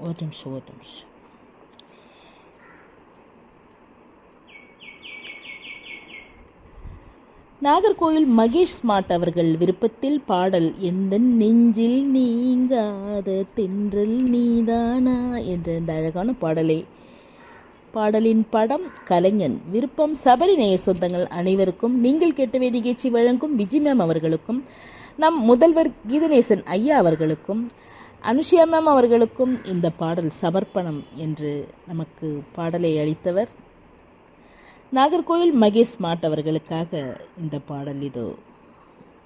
ஒரு நிமிஷம் ஒரு நிமிஷம் நாகர்கோயில் மகேஷ் ஸ்மார்ட் அவர்கள் விருப்பத்தில் பாடல் எந்த நெஞ்சில் நீங்காத தென்றல் நீதானா என்ற இந்த அழகான பாடலை பாடலின் படம் கலைஞன் விருப்பம் சபரி நேய சொந்தங்கள் அனைவருக்கும் நீங்கள் கேட்டவே நிகழ்ச்சி வழங்கும் விஜய் மேம் அவர்களுக்கும் நம் முதல்வர் கீதநேசன் ஐயா அவர்களுக்கும் அனுஷியா மேம் அவர்களுக்கும் இந்த பாடல் சமர்ப்பணம் என்று நமக்கு பாடலை அளித்தவர் நாகர்கோயில் மகேஷ் ஸ்மார்ட் அவர்களுக்காக இந்த பாடல் இதோ